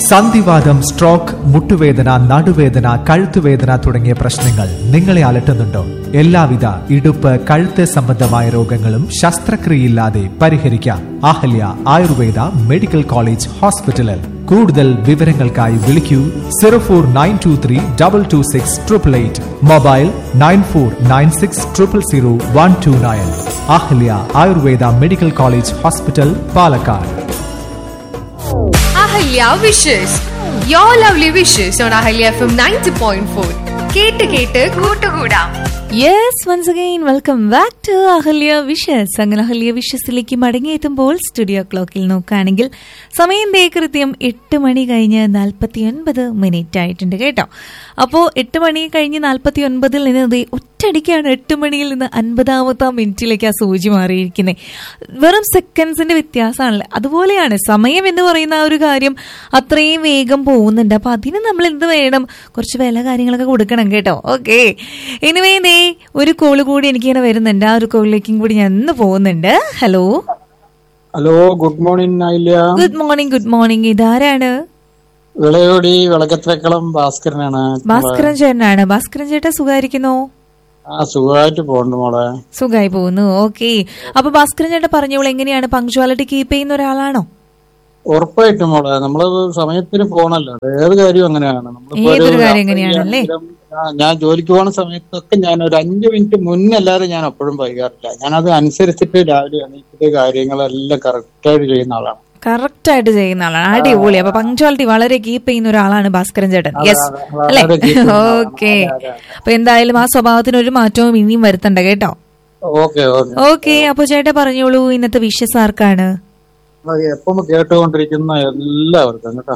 സന്ധിവാദം സ്ട്രോക്ക് മുട്ടുവേദന നടുവേദന കഴുത്തുവേദന തുടങ്ങിയ പ്രശ്നങ്ങൾ നിങ്ങളെ അലട്ടുന്നുണ്ടോ എല്ലാവിധ ഇടുപ്പ് കഴുത്ത് സംബന്ധമായ രോഗങ്ങളും ശസ്ത്രക്രിയയില്ലാതെ പരിഹരിക്കാം അഹല്യ ആയുർവേദ മെഡിക്കൽ കോളേജ് ഹോസ്പിറ്റലിൽ കൂടുതൽ വിവരങ്ങൾക്കായി വിളിക്കൂ zero four nine two three double two six triple eight mobile nine four nine six triple zero one two nine Ahalya Ayurveda medical college hospital Palakkad Ahalya wishes your lovely wishes on Ahalya F M ninety point four കേട്ട് കേട്ട് കൂട്ടുകൂടാം yes once again welcome back to Ahalya wishes അങ്ങനെ Ahalya വിഷസിലേക്ക് മടങ്ങിയെത്തുമ്പോൾ studio ക്ലോക്കിൽ നോക്കുകയാണെങ്കിൽ സമയം ദേ കൃത്യം എട്ട് മണി കഴിഞ്ഞ് നാൽപ്പത്തി ഒൻപത് മിനിറ്റ് ആയിട്ടുണ്ട് കേട്ടോ അപ്പോൾ എട്ട് മണി കഴിഞ്ഞ് നാൽപ്പത്തി ഒൻപതിൽ നിന്ന് ദേ ഒറ്റയടിക്കാണ് എട്ട് മണിയിൽ നിന്ന് അൻപതാമത്തെ മിനിറ്റിലേക്ക് ആ സൂചി മാറിയിരിക്കുന്നത് വെറും സെക്കൻഡ്സിന്റെ വ്യത്യാസമാണല്ലേ അതുപോലെയാണ് സമയം എന്ന് പറയുന്ന ആ ഒരു കാര്യം അത്രയും വേഗം പോകുന്നുണ്ട് അപ്പൊ അതിന് നമ്മൾ എന്ത് വേണം കുറച്ച് വില കാര്യങ്ങളൊക്കെ കൊടുക്കണം കേട്ടോ ഓക്കെ എനിവേ ദേ ഒരു കോള് കൂടി എനിക്കിങ്ങനെ വരുന്നുണ്ട് ആ ഒരു കോളിലേക്കും കൂടി ഞാൻ ഇന്ന് പോകുന്നുണ്ട് ഹലോ ഹലോ ഗുഡ് മോർണിംഗ് ആയില്ല ഗുഡ് മോർണിംഗ് ഗുഡ് മോർണിംഗ് ഇതാരാണ് വിളയോടി വിളക്കത്രക്കളം ഭാസ്കരനാണ് ഭാസ്കരൻ ചേട്ടനാണ് ഭാസ്കരൻ ചേട്ടൻ സുഖമായിരിക്കുന്നോ ആ സുഖമായിട്ട് പോണ്ട് മോളെ സുഖമായി പോകുന്നു ഓക്കെ അപ്പൊ ഭാസ്കരൻ ചേട്ടൻ പറഞ്ഞോളൂ എങ്ങനെയാണ് പങ്ക്ച്വാലിറ്റി കീപ്പ് ചെയ്യുന്ന ഒരാളാണോ ഉറപ്പായിട്ടും മോളെ നമ്മള് സമയത്തിന് പോണല്ലോ അത് ഏത് കാര്യവും അങ്ങനെയാണ് നമ്മളിപ്പോ ഒരു ഏതൊരു കാര്യം രാത്രി അങ്ങനെയാണല്ലേ? ആണെങ്കിലും, ആ, ഞാൻ ജോലിക്ക് പോണ സമയത്തൊക്കെ ഞാൻ ഒരു അഞ്ചു മിനിറ്റ് മുന്നല്ലാതെ ഞാൻ എപ്പോഴും വൈകാറില്ല ഞാൻ അത് അനുസരിച്ചിട്ട് രാവിലെ എണീറ്റിട്ട് കാര്യങ്ങളെല്ലാം കറക്റ്റായിട്ട് ചെയ്യുന്ന ആളാണ് കറക്റ്റ് ആയിട്ട് ചെയ്യുന്ന ആളാണ് അടിപൊളി അപ്പൊ പങ്ക്ച്വാലിറ്റി വളരെ കീപ്പ് ചെയ്യുന്ന ഒരാളാണ് ഭാസ്കരൻ ചേട്ടൻ യെസ് അതെ, അല്ലെ വളരെ keep ചെയ്യുന്ന ആളാണ്. ഓക്കെ അതെ, അതെ. അപ്പൊ എന്തായാലും ആ സ്വഭാവത്തിന് ഒരു മാറ്റവും ഇനിയും വരുത്തണ്ട കേട്ടോ ഓക്കെ ഓക്കെ ഓക്കെ അപ്പൊ ചേട്ടാ പറഞ്ഞോളൂ ഇന്നത്തെ വിഷസ് ആർക്കാണ് എപ്പം കേട്ടുകൊണ്ടിരിക്കുന്ന എല്ലാവർക്കും കേട്ടോ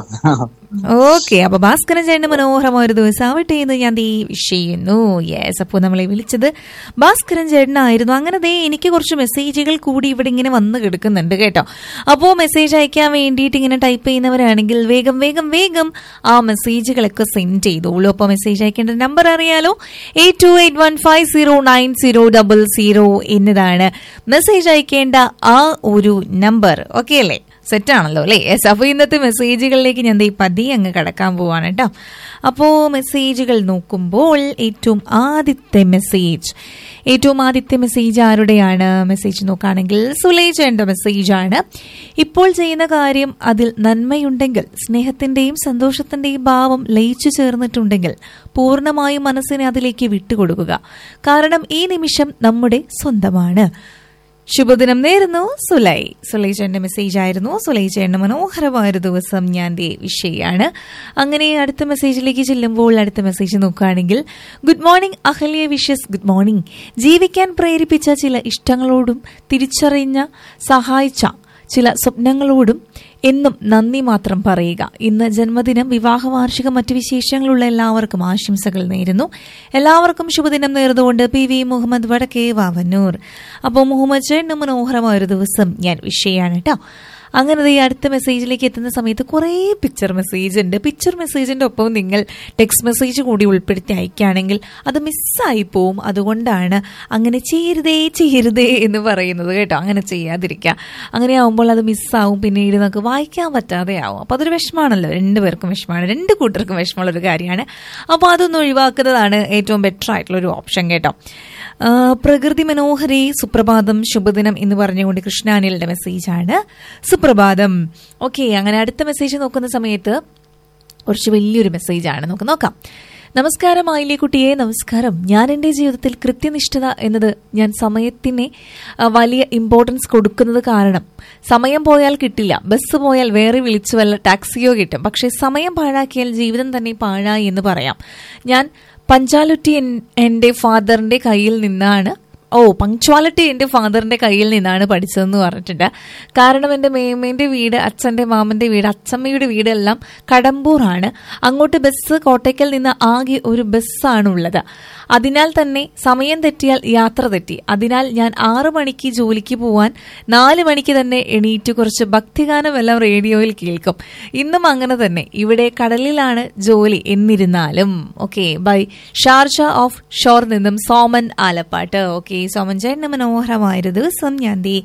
ഓക്കെ അപ്പൊ ഭാസ്കരൻ ചേട്ടന് മനോഹരമായ ഒരു ദിവസം ആവട്ടെ എന്ന് ഞാൻ ദേ വിഷ് ചെയ്യുന്നു യെസ് അപ്പോൾ നമ്മളെ വിളിച്ചത് ഭാസ്കരൻ ചേട്ടനായിരുന്നു അങ്ങനെ ദേ എനിക്ക് കുറച്ച് മെസ്സേജുകൾ കൂടി ഇവിടെ ഇങ്ങനെ വന്ന് കിടക്കുന്നുണ്ട് കേട്ടോ അപ്പോൾ മെസ്സേജ് അയക്കാൻ വേണ്ടിയിട്ട് ഇങ്ങനെ ടൈപ്പ് ചെയ്യുന്നവരാണെങ്കിൽ വേഗം വേഗം വേഗം ആ മെസ്സേജുകളൊക്കെ സെൻഡ് ചെയ്തോളൂ അപ്പോൾ മെസ്സേജ് അയക്കേണ്ട നമ്പർ അറിയാലോ eight two eight one five zero nine zero double zero എന്നതാണ് മെസ്സേജ് അയക്കേണ്ട ആ ഒരു നമ്പർ ഓക്കെ അല്ലേ സെറ്റ് ആണല്ലോ അല്ലേ യെസ് അപ്പോൾ ഇന്നത്തെ മെസ്സേജുകളിലേക്ക് ഞാൻ ദേ പതിയെ അങ്ങ് കടക്കാൻ പോവാണ് കേട്ടോ അപ്പോൾ മെസ്സേജുകൾ നോക്കുമ്പോൾ ഏറ്റവും ആദ്യത്തെ മെസ്സേജ് ഏറ്റവും ആദ്യത്തെ മെസ്സേജ് ആരുടെയാണ് മെസ്സേജ് നോക്കുകയാണെങ്കിൽ സുലേജന്റെ മെസ്സേജാണ് ഇപ്പോൾ ചെയ്യുന്ന കാര്യം അതിൽ നന്മയുണ്ടെങ്കിൽ സ്നേഹത്തിന്റെയും സന്തോഷത്തിന്റെയും ഭാവം ലയിച്ചു ചേർന്നിട്ടുണ്ടെങ്കിൽ പൂർണ്ണമായും മനസ്സിനെ അതിലേക്ക് വിട്ടുകൊടുക്കുക കാരണം ഈ നിമിഷം നമ്മുടെ സ്വന്തമാണ് ശുഭദിനം നേരുന്നു സുലൈ സുലൈചേന്റെ മെസ്സേജ് ആയിരുന്നു സുലൈചേന്റെ മനോഹരമായ ഒരു ദിവസം ഞാൻ ദേ വിഷയാണ് അങ്ങനെ അടുത്ത മെസ്സേജിലേക്ക് ചെല്ലുമ്പോൾ അടുത്ത മെസ്സേജ് നോക്കുകയാണെങ്കിൽ good morning Ahalya wishes good morning ജീവിക്കാൻ പ്രേരിപ്പിച്ച ചില ഇഷ്ടങ്ങളോടും തിരിച്ചറിഞ്ഞ സഹായിച്ച ചില സ്വപ്നങ്ങളോടും എന്നും നന്ദി മാത്രം പറയുക ഇന്ന് ജന്മദിനം വിവാഹ വാർഷികം മറ്റു വിശേഷങ്ങളുള്ള എല്ലാവർക്കും ആശംസകൾ നേരുന്നു എല്ലാവർക്കും ശുഭദിനം നേർന്നുകൊണ്ട് പി വി മുഹമ്മദ് വടക്കേ വാവന്നൂർ അപ്പോൾ മുഹമ്മദ് ചേട്ടന് മനോഹരമായ ഒരു ദിവസം ഞാൻ വിഷയാണ് കേട്ടോ അങ്ങനെ ദേ ഈ അടുത്ത മെസ്സേജിലേക്ക് എത്തുന്ന സമയത്ത് കുറേ പിക്ചർ മെസ്സേജ് ഉണ്ട് പിക്ചർ മെസ്സേജിന്റെ ഒപ്പം നിങ്ങൾ ടെക്സ്റ്റ് മെസ്സേജ് കൂടി ഉൾപ്പെടുത്തി അയക്കുകയാണെങ്കിൽ അത് മിസ്സായി പോവും അതുകൊണ്ടാണ് അങ്ങനെ ചെയ്യരുതേ ചെയ്യരുതേ എന്ന് പറയുന്നത് കേട്ടോ അങ്ങനെ ചെയ്യാതിരിക്കുക അങ്ങനെ ആവുമ്പോൾ അത് മിസ്സാവും പിന്നീട് നമുക്ക് വായിക്കാൻ പറ്റാതെ ആവും അപ്പോൾ അതൊരു വിഷമാണല്ലോ രണ്ടുപേർക്കും വിഷമമാണ് രണ്ട് കൂട്ടർക്കും വിഷമമുള്ള ഒരു കാര്യമാണ് അപ്പോൾ അതൊന്ന് ഒഴിവാക്കുന്നതാണ് ഏറ്റവും ബെറ്റർ ആയിട്ടുള്ള ഒരു ഓപ്ഷൻ കേട്ടോ ആ, പ്രകൃതി മനോഹരി സുപ്രഭാതം ശുഭദിനം എന്ന് പറഞ്ഞുകൊണ്ട് കൃഷ്ണാനിയുടെ മെസ്സേജാണ് സുപ്രഭാതം ഓക്കെ അങ്ങനെ അടുത്ത മെസ്സേജ് നോക്കുന്ന സമയത്ത് കുറച്ച് വലിയൊരു മെസ്സേജാണ് നമുക്ക് നോക്കാം നമസ്കാരം ആയില്ലേ കുട്ടിയെ നമസ്കാരം ഞാൻ എൻ്റെ ജീവിതത്തിൽ കൃത്യനിഷ്ഠത എന്നത് ഞാൻ സമയത്തിനെ ആ, വലിയ ഇമ്പോർട്ടൻസ് കൊടുക്കുന്നത് കാരണം സമയം പോയാൽ കിട്ടില്ല ബസ് പോയാൽ വേറെ വിളിച്ചു വല്ല ടാക്സിയോ കിട്ടും പക്ഷേ സമയം പാഴാക്കിയാൽ ജീവിതം തന്നെ പാഴായി എന്ന് പറയാം ഞാൻ പഞ്ചാലുറ്റി എൻ്റെ ഫാദറിൻ്റെ കയ്യിൽ നിന്നാണ് ഓ പങ്ക്ച്വാലിറ്റി എൻ്റെ ഫാദറിന്റെ കയ്യിൽ നിന്നാണ് പഠിച്ചതെന്ന് പറഞ്ഞിട്ടുണ്ട് കാരണം എൻ്റെ മേമേന്റെ വീട് അച്ഛൻ്റെ മാമന്റെ വീട് അച്ഛമ്മയുടെ വീടെല്ലാം കടമ്പൂറാണ് അങ്ങോട്ട് ബസ് കോട്ടയ്ക്കൽ നിന്ന് ആകെ ഒരു ബസ്സാണ് ഉള്ളത് അതിനാൽ തന്നെ സമയം തെറ്റിയാൽ യാത്ര തെറ്റി അതിനാൽ ഞാൻ ആറു മണിക്ക് ജോലിക്ക് പോവാൻ നാല് മണിക്ക് തന്നെ എണീറ്റ് കുറച്ച് ഭക്തിഗാനം എല്ലാം റേഡിയോയിൽ കേൾക്കും ഇന്നും അങ്ങനെ തന്നെ ഇവിടെ കടലിലാണ് ജോലി എന്നിരുന്നാലും okay bye Sharjah offshore നിന്നും സോമൻ ആലപ്പാട്ട് ഓക്കെ സോമൻ ചേട്ടന് മനോഹരമായൊരു ദിവസം ഞാൻ ദേ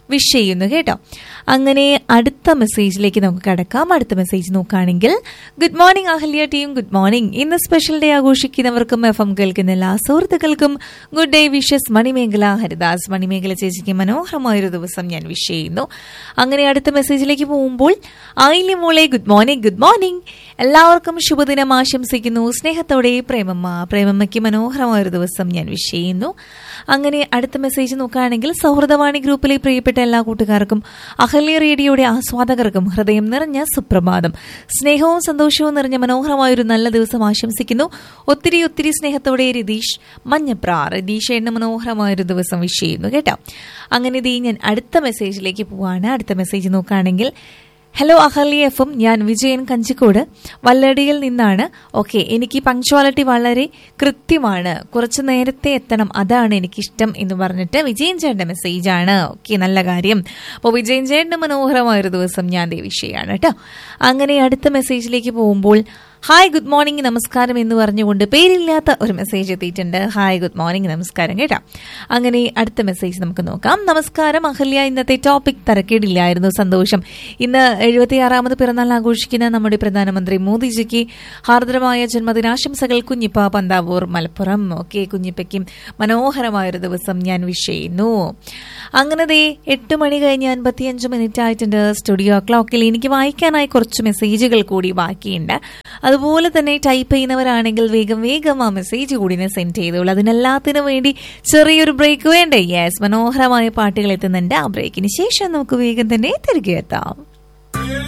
വിഷ് ചെയ്യുന്നു കേട്ടോ അങ്ങനെ അടുത്ത മെസ്സേജിലേക്ക് നമുക്ക് കടക്കാം അടുത്ത മെസ്സേജ് നോക്കുകയാണെങ്കിൽ good morning Ahalya team good morning ഇന്ന് സ്പെഷ്യൽ ഡേ ആഘോഷിക്കുന്നവർക്കും എഫ് എം കേൾക്കുന്ന എല്ലാ സുഹൃത്തുക്കൾക്കും good day wishes Manimekhala Haridas Manimekhala ചേച്ചിക്ക് മനോഹരമായൊരു ദിവസം ഞാൻ വിഷ് ചെയ്യുന്നു അങ്ങനെ അടുത്ത മെസ്സേജിലേക്ക് പോകുമ്പോൾ ആയില്യ മോളെ ഗുഡ് മോർണിംഗ് ഗുഡ് മോർണിംഗ് എല്ലാവർക്കും ശുഭദിനം ആശംസിക്കുന്നു സ്നേഹത്തോടെ പ്രേമമ്മ പ്രേമമ്മയ്ക്ക് മനോഹരമായൊരു ദിവസം ഞാൻ വിഷ് ചെയ്യുന്നു അങ്ങനെ അടുത്ത മെസ്സേജ് നോക്കുകയാണെങ്കിൽ സൗഹൃദവാണി ഗ്രൂപ്പിലെ പ്രിയപ്പെട്ട എല്ലാ കൂട്ടുകാർക്കും അഹല്യ റേഡിയോയുടെ ആസ്വാദകർക്കും ഹൃദയം നിറഞ്ഞ സുപ്രഭാതം സ്നേഹവും സന്തോഷവും നിറഞ്ഞ മനോഹരമായൊരു നല്ല ദിവസം ആശംസിക്കുന്നു ഒത്തിരി ഒത്തിരി സ്നേഹത്തോടെ രതീഷ് മഞ്ഞപ്ര രതീഷ് എണ്ണ മനോഹരമായൊരു ദിവസം വിഷ് ചെയ്യുന്നു കേട്ടോ അങ്ങനെ ഇതേ ഞാൻ അടുത്ത മെസ്സേജിലേക്ക് പോവാണ് അടുത്ത മെസ്സേജ് നോക്കുകയാണെങ്കിൽ ഹലോ അഹല്യ എഫും ഞാൻ വിജയൻ കഞ്ചിക്കോട് വല്ലടിയിൽ നിന്നാണ് ഓക്കെ എനിക്ക് പങ്ക്ച്വാലിറ്റി വളരെ കൃത്യമാണ് കുറച്ച് നേരത്തെ എത്തണം അതാണ് എനിക്കിഷ്ടം എന്ന് പറഞ്ഞിട്ട് വിജയൻ ചേട്ടൻ്റെ മെസ്സേജാണ് ഓക്കെ നല്ല കാര്യം അപ്പോൾ വിജയൻ ചേട്ടൻ്റെ മനോഹരമായൊരു ദിവസം ഞാൻ ദേവിഷയാണ് കേട്ടോ അങ്ങനെ അടുത്ത മെസ്സേജിലേക്ക് പോകുമ്പോൾ ഹായ് ഗുഡ് മോർണിംഗ് നമസ്കാരം എന്ന് പറഞ്ഞുകൊണ്ട് പേരില്ലാത്ത ഒരു മെസ്സേജ് എത്തിയിട്ടുണ്ട് ഹായ് ഗുഡ് മോർണിംഗ് നമസ്കാരം കേട്ടോ അങ്ങനെ അടുത്ത മെസ്സേജ് നമുക്ക് നോക്കാം നമസ്കാരം അഹല്യ ഇന്നത്തെ ടോപ്പിക് തരക്കേടില്ലായിരുന്നു സന്തോഷം ഇന്ന് എഴുപത്തിയാറാമത് പിറന്നാൾ ആഘോഷിക്കുന്ന നമ്മുടെ പ്രധാനമന്ത്രി മോദിജിക്ക് ഹാർദ്രമായ ജന്മദിനാശംസകൾ കുഞ്ഞിപ്പ പന്താവൂർ മലപ്പുറം ഓക്കെ കുഞ്ഞിപ്പയ്ക്കും മനോഹരമായൊരു ദിവസം ഞാൻ വിഷ് ചെയ്യുന്നു അങ്ങനെ ദേ എട്ട് മണി കഴിഞ്ഞ് അൻപത്തിയഞ്ച് മിനിറ്റ് ആയിട്ടുണ്ട് സ്റ്റുഡിയോ ക്ലോക്കിൽ എനിക്ക് വായിക്കാനായി കുറച്ച് മെസ്സേജുകൾ കൂടി ബാക്കിയുണ്ട് അതുപോലെ തന്നെ ടൈപ്പ് ചെയ്യുന്നവരാണെങ്കിൽ വേഗം വേഗം ആ മെസ്സേജ് കൂടി സെൻഡ് ചെയ്തോളൂ അതിനെല്ലാത്തിനും വേണ്ടി ചെറിയൊരു ബ്രേക്ക് വേണ്ടേ യെസ് മനോഹരമായ പാട്ടുകൾ എത്തുന്നുണ്ട് ആ ബ്രേക്കിന് ശേഷം നമുക്ക് വേഗം തന്നെ തിരികെ എത്താം